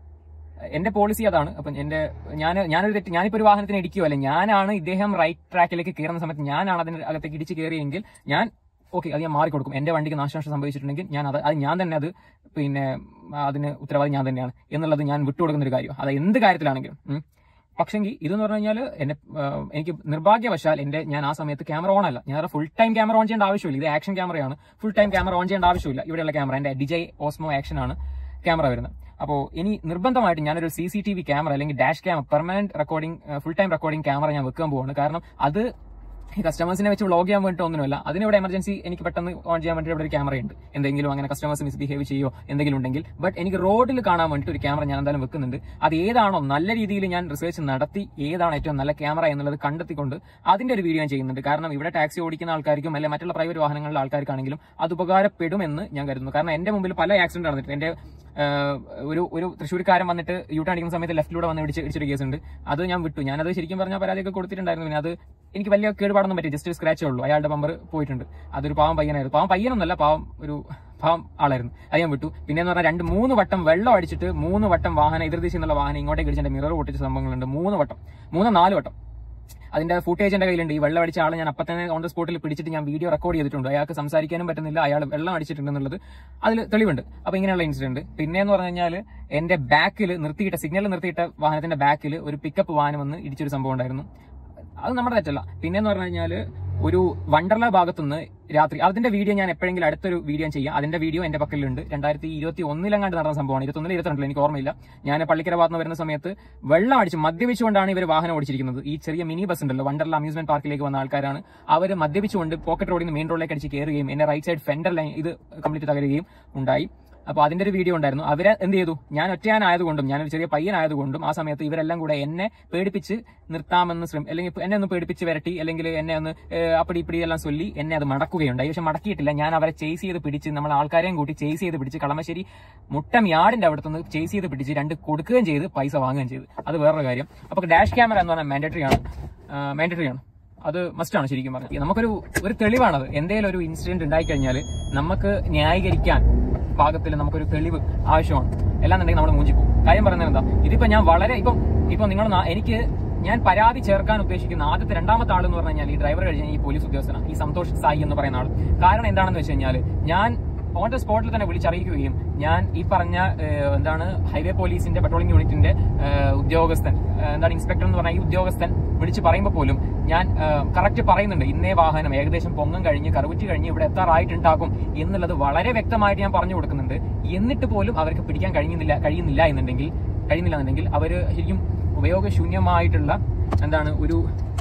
എന്റെ പോളിസി അതാണ് അപ്പം എന്റെ ഞാൻ ഞാനൊരു തെറ്റ് ഞാനിപ്പോൾ ഒരു വാഹനത്തിന് ഇടിക്കുകയോ അല്ലെ ഞാനാണ് ഇദ്ദേഹം റൈറ്റ് ട്രാക്കിലേക്ക് കയറുന്ന സമയത്ത് ഞാനാണ് അതിന്റെ അകത്തേക്ക് ഇടിച്ച് കയറിയെങ്കിൽ ഞാൻ ഓക്കെ അത് ഞാൻ മാറിക്കൊടുക്കും എന്റെ വണ്ടിക്ക് നാശനഷ്ടം സംഭവിച്ചിട്ടുണ്ടെങ്കിൽ ഞാൻ അത് അത് ഞാൻ തന്നെ അത് പിന്നെ അതിന് ഉത്തരവാദി ഞാൻ തന്നെയാണ് എന്നുള്ളത് ഞാൻ വിട്ടുകൊടുക്കുന്ന ഒരു കാര്യം അത് എന്ത് കാര്യത്തിലാണെങ്കിലും ഉം. പക്ഷെങ്കിൽ ഇതെന്ന് പറഞ്ഞു കഴിഞ്ഞാൽ എന്നെ ആ, എനിക്ക് നിർഭാഗ്യവശാൽ എന്റെ ഞാൻ ആ സമയത്ത് ക്യാമറ ഓൺ അല്ല ഞാൻ ഫുൾ ടൈം ക്യാമറ ഓൺ ചെയ്യേണ്ട ആവശ്യമില്ല ഇത് ആക്ഷൻ ക്യാമറയാണ് ഫുൾ ടൈം ക്യാമറ ഓൺ ചെയ്യേണ്ട ആവശ്യമില്ല ഇവിടെയുള്ള ക്യാമറ എന്റെ ഡിജൈ ഓസ്മോ ആക്ഷൻ ആണ് ക്യാമറ വരുന്നത് അപ്പോൾ ഇനി നിർബന്ധമായിട്ട് ഞാനൊരു C C T V camera അല്ലെങ്കിൽ dash camera permanent recording full time recording camera ഞാൻ വെക്കാൻ പോവാണ് കാരണം അത് കസ്റ്റമേഴ്സിനെ വെച്ച് വ്ളോഗ് ചെയ്യാൻ വേണ്ടിയിട്ട് ഒന്നുമില്ല അതിനിവിടെ എമർജൻസി എനിക്ക് പെട്ടെന്ന് ഓൺ ചെയ്യാൻ വേണ്ടി ഇവിടെ ഒരു ക്യാമറ ഉണ്ട് എന്തെങ്കിലും അങ്ങനെ കസ്റ്റമേഴ്സ് മിസ്ബിഹേവ് ചെയ്യോ എന്തെങ്കിലും ഉണ്ടെങ്കിൽ ബട്ട് എനിക്ക് റോഡിൽ കാണാൻ വേണ്ടിയിട്ട് ഒരു ക്യാമറ ഞാൻ എന്തായാലും വെക്കുന്നുണ്ട് അത് ഏതാണോ നല്ല രീതിയിൽ ഞാൻ റിസർച്ച് നടത്തി ഏതാണ് ഏറ്റവും നല്ല ക്യാമറ എന്നുള്ളത് കണ്ടെത്തിക്കൊണ്ട് അതിന്റെ ഒരു വീഡിയോ ഞാൻ ചെയ്യുന്നുണ്ട് കാരണം ഇവിടെ ടാക്സി ഓടിക്കുന്ന ആൾക്കാർക്കും അല്ലെങ്കിൽ മറ്റുള്ള പ്രൈവറ്റ് വാഹനങ്ങളിലെ ആൾക്കാർക്കാണെങ്കിലും അത് ഉപകാരപ്പെടുമെന്ന് ഞാൻ കരുതുന്നു കാരണം എന്റെ മുമ്പിൽ പല ആക്സിഡന്റ് നടന്നിട്ടുണ്ട് എന്റെ ആഹ്, ഒരു ഒരു തൃശ്ശൂർക്കാരൻ വന്നിട്ട് യൂ ടേൺ അടിക്കുന്ന സമയത്ത് ലെഫ്റ്റിലൂടെ വന്ന് ഇടിച്ച് ഇടിച്ചൊരു കേസ് ഉണ്ട് അത് ഞാൻ വിട്ടു ഞാനത് ശരിക്കും പറഞ്ഞാൽ പരാതിയൊക്കെ കൊടുത്തിട്ടുണ്ടായിരുന്നു പിന്നെ അത് എനിക്ക് വലിയ കേടുപാടൊന്നും പറ്റി ജസ്റ്റ് സ്ക്രാച്ചേ ഉള്ളൂ അയാളുടെ ബമ്പർ പോയിട്ടുണ്ട് അതൊരു പാവം പയ്യനായിരുന്നു പാവം പയ്യനൊന്നല്ല പാവം ഒരു പാവം ആളായിരുന്നു അത് ഞാൻ വിട്ടു പിന്നെ എന്ന് പറഞ്ഞാൽ രണ്ട് മൂന്ന് വട്ടം വെള്ളം അടിച്ചിട്ട് മൂന്ന് വട്ടം വാഹനം എതിർദിശ എന്നുള്ള വാഹനം ഇങ്ങോട്ടേക്ക് അടിച്ച് മിറർ പൊട്ടിച്ച സംഭവങ്ങളുണ്ട് മൂന്ന് വട്ടം മൂന്നോ നാല് വട്ടം അതിന്റെ ഫുട്ടേജ് എന്റെ കയ്യിലുണ്ട് ഈ വെള്ളം അടിച്ച ആളെ ഞാൻ അപ്പം തന്നെ ഓൺ ദ സ്പോട്ടിൽ പിടിച്ചിട്ട് ഞാൻ വീഡിയോ റെക്കോർഡ് ചെയ്തിട്ടുണ്ട് അയാൾക്ക് സംസാരിക്കാനും പറ്റുന്നില്ല അയാൾ വെള്ളം അടിച്ചിട്ടുണ്ടെന്നുള്ളത് അതിൽ തെളിവുണ്ട് അപ്പൊ ഇങ്ങനെയുള്ള ഇൻസിഡന്റ് പിന്നെ എന്ന് പറഞ്ഞു കഴിഞ്ഞാൽ എന്റെ ബാക്കിൽ നിർത്തിയിട്ട സിഗ്നൽ നിർത്തിയിട്ട വാഹനത്തിന്റെ ബാക്കിൽ ഒരു പിക്കപ്പ് വാഹനം വന്ന് ഇടിച്ചൊരു സംഭവം ഉണ്ടായിരുന്നു അത് നമ്മുടെ തെറ്റല്ല പിന്നെ എന്ന് പറഞ്ഞു കഴിഞ്ഞാൽ ഒരു വണ്ടർല ഭാഗത്തുനിന്ന് രാത്രി അതിന്റെ വീഡിയോ ഞാൻ എപ്പോഴെങ്കിലും അടുത്തൊരു വീഡിയോ ഞാൻ ചെയ്യാം അതിന്റെ വീഡിയോ എന്റെ പക്കലുണ്ട് രണ്ടായിരത്തി ഇരുപത്തി ഒന്നിലെങ്ങാണ്ട് നടന്ന സംഭവമാണ് ഇരുപത്തൊന്നിൽ ഇരുപത്തിരണ്ടിൽ എനിക്ക് ഓർമ്മയില്ല ഞാൻ പള്ളിക്കര ഭാഗത്ത് നിന്ന് വരുന്ന സമയത്ത് വെള്ളം അടിച്ച് മദ്യപിച്ചുകൊണ്ടാണ് ഇവർ വാഹനം ഓടിച്ചിരിക്കുന്നത് ഈ ചെറിയ മിനി ബസ് ഉണ്ടല്ലോ വണ്ടർല അമ്യൂസ്മെന്റ് പാർക്കിലേക്ക് വന്ന ആൾക്കാരാണ് അവർ മദ്യപിച്ചുകൊണ്ട് പോക്കറ്റ് റോഡിൽ നിന്ന് മെയിൻ റോഡിലേക്ക് അടിച്ച് കയറുകയും എന്നെ റൈറ്റ് സൈഡ് ഫെൻഡർ ലൈൻ ഇത് കംപ്ലീറ്റ് തകരുകയും ഉണ്ടായി അപ്പൊ അതിന്റെ ഒരു വീഡിയോ ഉണ്ടായിരുന്നു അവരെ എന്ത് ചെയ്തു ഞാൻ ഒറ്റയാനായതുകൊണ്ടും ഞാനൊരു ചെറിയ പയ്യനായതുകൊണ്ടും ആ സമയത്ത് ഇവരെല്ലാം കൂടെ എന്നെ പേടിപ്പിച്ച് നിർത്താമെന്ന് ശ്രമം അല്ലെങ്കിൽ എന്നെ ഒന്ന് പേടിപ്പിച്ച് വരട്ടി അല്ലെങ്കിൽ എന്നെ ഒന്ന് ഏഹ്, അപ്പടി ഇപ്പടി എല്ലാം ചൊല്ലി എന്നെ അത് മടക്കുകയുണ്ടായി പക്ഷെ മടക്കിയിട്ടില്ല ഞാൻ അവരെ ചേസ് ചെയ്ത് പിടിച്ച് നമ്മൾ ആൾക്കാരെയും കൂട്ടി ചേസ് ചെയ്ത് പിടിച്ച് കളമശ്ശേരി മുട്ടം യാർഡിന്റെ അവിടെ നിന്ന് ചേസ് ചെയ്ത് പിടിച്ച് രണ്ട് കൊടുക്കുകയും ചെയ്ത് പൈസ വാങ്ങുകയും ചെയ്തു അത് വേറൊരു കാര്യം അപ്പൊ ഡാഷ് ക്യാമറ എന്ന് പറഞ്ഞാൽ മാൻഡറ്ററി ആണ് മാൻഡറ്ററി ആണ് അത് മസ്റ്റാണ് ശരിക്കും പറഞ്ഞത് നമുക്കൊരു ഒരു തെളിവാണത് എന്തെങ്കിലും ഒരു ഇൻസിഡന്റ് ഉണ്ടായി കഴിഞ്ഞാൽ നമുക്ക് ന്യായീകരിക്കാൻ പാകത്തിൽ നമുക്കൊരു തെളിവ് ആവശ്യമാണ് എല്ലാന്നുണ്ടെങ്കിൽ നമ്മൾ മൂഞ്ചി പോകും കാര്യം പറയുന്നത് എന്താ ഇതിപ്പോ ഞാൻ വളരെ ഇപ്പം ഇപ്പൊ നിങ്ങൾ എനിക്ക് ഞാൻ പരാതി ചേർക്കാൻ ഉദ്ദേശിക്കുന്ന ആദ്യത്തെ രണ്ടാമത്തെ ആൾ എന്ന് പറഞ്ഞു കഴിഞ്ഞാൽ ഈ ഡ്രൈവർ കഴിഞ്ഞ ഈ പോലീസ് ഉദ്യോഗസ്ഥനാണ് ഈ സന്തോഷ് സായി എന്ന് പറയുന്ന ആൾ കാരണം എന്താണെന്ന് വെച്ച് കഴിഞ്ഞാൽ ഞാൻ ഓൺ ദ സ്പോട്ടിൽ തന്നെ വിളിച്ചറിയിക്കുകയും ഞാൻ ഈ പറഞ്ഞ ഏഹ്, എന്താണ് ഹൈവേ പോലീസിന്റെ പെട്രോളിംഗ് യൂണിറ്റിന്റെ ഏഹ്, ഉദ്യോഗസ്ഥൻ ഏഹ്, എന്താണ് ഇൻസ്പെക്ടർ എന്ന് പറഞ്ഞ ഈ ഉദ്യോഗസ്ഥൻ വിളിച്ച് പറയുമ്പോൾ പോലും ഞാൻ കറക്റ്റ് പറയുന്നുണ്ട് ഇന്നേ വാഹനം ഏകദേശം പൊങ്ങം കഴിഞ്ഞ് കറുകുറ്റി കഴിഞ്ഞ് ഇവിടെ എത്താറായിട്ടുണ്ടാകും എന്നുള്ളത് വളരെ വ്യക്തമായിട്ട് ഞാൻ പറഞ്ഞു കൊടുക്കുന്നുണ്ട് എന്നിട്ട് പോലും അവർക്ക് പിടിക്കാൻ കഴിയുന്നില്ല കഴിയുന്നില്ല എന്നുണ്ടെങ്കിൽ കഴിയുന്നില്ല എന്നുണ്ടെങ്കിൽ അവര് ശരിക്കും ഉപയോഗശൂന്യമായിട്ടുള്ള എന്താണ് ഒരു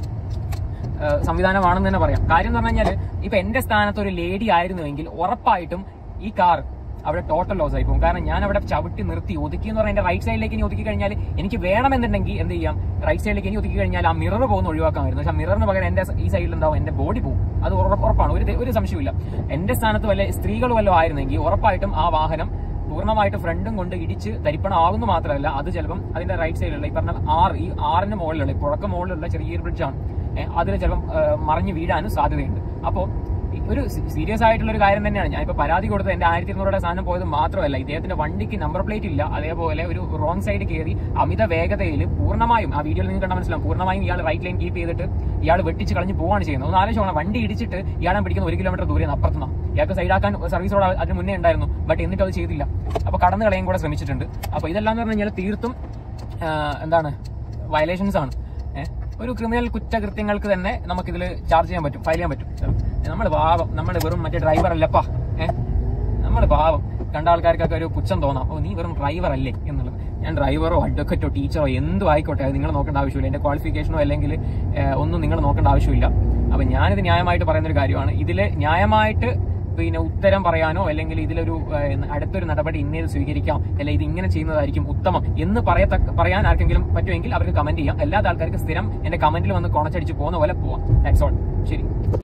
ഏഹ് സംവിധാനമാണെന്ന് തന്നെ പറയാം കാര്യം എന്ന് പറഞ്ഞു കഴിഞ്ഞാൽ ഇപ്പൊ എന്റെ സ്ഥാനത്ത് ഒരു ലേഡി ആയിരുന്നുവെങ്കിൽ ഉറപ്പായിട്ടും ഈ കാർ അവിടെ ടോട്ടൽ ലോസ് ആയി പോകും കാരണം ഞാൻ അവിടെ ചവിട്ടി നിർത്തി ഒതുക്കി എന്ന് പറഞ്ഞാൽ എന്റെ റൈറ്റ് സൈഡിലേക്ക് ഇനി ഒതുക്കി കഴിഞ്ഞാൽ എനിക്ക് വേണമെന്നുണ്ടെങ്കിൽ എന്ത് ചെയ്യാം റൈറ്റ് സൈഡിലേക്ക് ഇനി ഒതുക്കി കഴിഞ്ഞാൽ ആ മിറർ പോകുന്ന ഒഴിവാക്കാമായിരുന്നു പക്ഷെ മിററിന് പകരം എന്റെ ഈ സൈഡിൽ ഉണ്ടാവും എന്റെ ബോഡി പോകും അത് ഉറപ്പ് ഉറപ്പാണ് ഒരു ഒരു സംശയമില്ല എന്റെ സ്ഥാനത്ത് വല്ല സ്ത്രീകൾ വല്ലതും ആയിരുന്നെങ്കിൽ ഉറപ്പായിട്ടും ആ വാഹനം പൂർണ്ണമായിട്ട് ഫ്രണ്ടും കൊണ്ട് ഇടിച്ച് തരിപ്പണം ആകുന്നു മാത്രമല്ല അത് ചിലപ്പം അതിന്റെ റൈറ്റ് സൈഡിലുള്ള ഈ പറഞ്ഞ ആറ് ഈ ആറിന്റെ മുകളിലുള്ള ഈ പുഴക്ക് മുകളിലുള്ള ചെറിയൊരു ബ്രിഡ്ജാണ് അതിൽ ചിലപ്പം ഏഹ്, മറിഞ്ഞ് വീഴാനും സാധ്യതയുണ്ട് അപ്പോൾ ഒരു സീരിയസ് ആയിട്ടുള്ള ഒരു കാര്യം തന്നെയാണ് ഞാൻ ഇപ്പൊ പരാതി കൊടുത്തത് എന്റെ ആയിരത്തി ഇരുന്നൂറുടെ സാധനം പോയത് മാത്രമല്ല ഇദ്ദേഹത്തിന്റെ വണ്ടിക്ക് നമ്പർ പ്ലേറ്റ് ഇല്ല അതേപോലെ ഒരു റോങ് സൈഡ് കയറി അമിത വേഗതയിൽ പൂർണ്ണമായും ആ വീഡിയോയിൽ നിങ്ങൾക്ക് കണ്ടാൽ മനസ്സിലാവും പൂർണ്ണമായും ഇയാൾ റൈറ്റ് ലൈൻ കീപ്പ് ചെയ്തിട്ട് ഇയാൾ വെട്ടിച്ച് കളഞ്ഞ് പോവാണ് ചെയ്യുന്നത് ഒന്ന് ആലോചിച്ചോണം വണ്ടി ഇടിച്ചിട്ട് ഇയാളെ പിടിക്കുന്ന ഒരു കിലോമീറ്റർ ദൂരെ അപ്പുറത്തുനിന്ന് ഇയാൾക്ക് സൈഡാക്കാൻ സർവീസ് റോഡ് അതിന് മുന്നേ ഉണ്ടായിരുന്നു ബട്ട് എന്നിട്ട് അത് ചെയ്തില്ല അപ്പൊ കടന്നു കളയാൻ കൂടെ ശ്രമിച്ചിട്ടുണ്ട് അപ്പൊ ഇതെല്ലാം എന്ന് പറഞ്ഞു കഴിഞ്ഞാൽ തീർത്തും ആ, എന്താണ് വയലേഷൻസ് ആണ് ഏഹ് ഒരു ക്രിമിനൽ കുറ്റകൃത്യങ്ങൾക്ക് തന്നെ നമുക്കിതിൽ ചാർജ് ചെയ്യാൻ പറ്റും ഫയൽ ചെയ്യാൻ പറ്റും നമ്മൾ പാവം നമ്മൾ വെറും മറ്റേ ഡ്രൈവർ അല്ലപ്പാ ഏഹ് നമ്മൾ പാവം കണ്ട ആൾക്കാർക്കൊക്കെ ഒരു പുച്ഛം തോന്നാം ഓ നീ വെറും ഡ്രൈവർ അല്ലേ എന്നുള്ളത് ഞാൻ ഡ്രൈവറോ അഡ്വക്കറ്റോ ടീച്ചറോ എന്തും ആയിക്കോട്ടെ അത് നിങ്ങൾ നോക്കേണ്ട ആവശ്യമില്ല എന്റെ ക്വാളിഫിക്കേഷനോ അല്ലെങ്കിൽ ഏഹ്, ഒന്നും നിങ്ങൾ നോക്കേണ്ട ആവശ്യമില്ല അപ്പൊ ഞാനിത് ന്യായമായിട്ട് പറയുന്ന ഒരു കാര്യമാണ് ഇതിൽ ന്യായമായിട്ട് പിന്നെ ഉത്തരം പറയാനോ അല്ലെങ്കിൽ ഇതിലൊരു ഏഹ്, അടുത്തൊരു നടപടി ഇന്നേത് സ്വീകരിക്കാം അല്ലെങ്കിൽ ഇത് ഇങ്ങനെ ചെയ്യുന്നതായിരിക്കും ഉത്തമം എന്ന് പറയത്തക്ക പറയാൻ ആർക്കെങ്കിലും പറ്റുമെങ്കിൽ അവർക്ക് കമന്റ് ചെയ്യാം അല്ലാത്ത ആൾക്കാർക്ക് സ്ഥിരം എന്റെ കമന്റിൽ വന്ന് കൊണച്ചടിച്ച് പോകുന്ന പോലെ പോവാം ദാറ്റ്സ് ഓൾ ശരി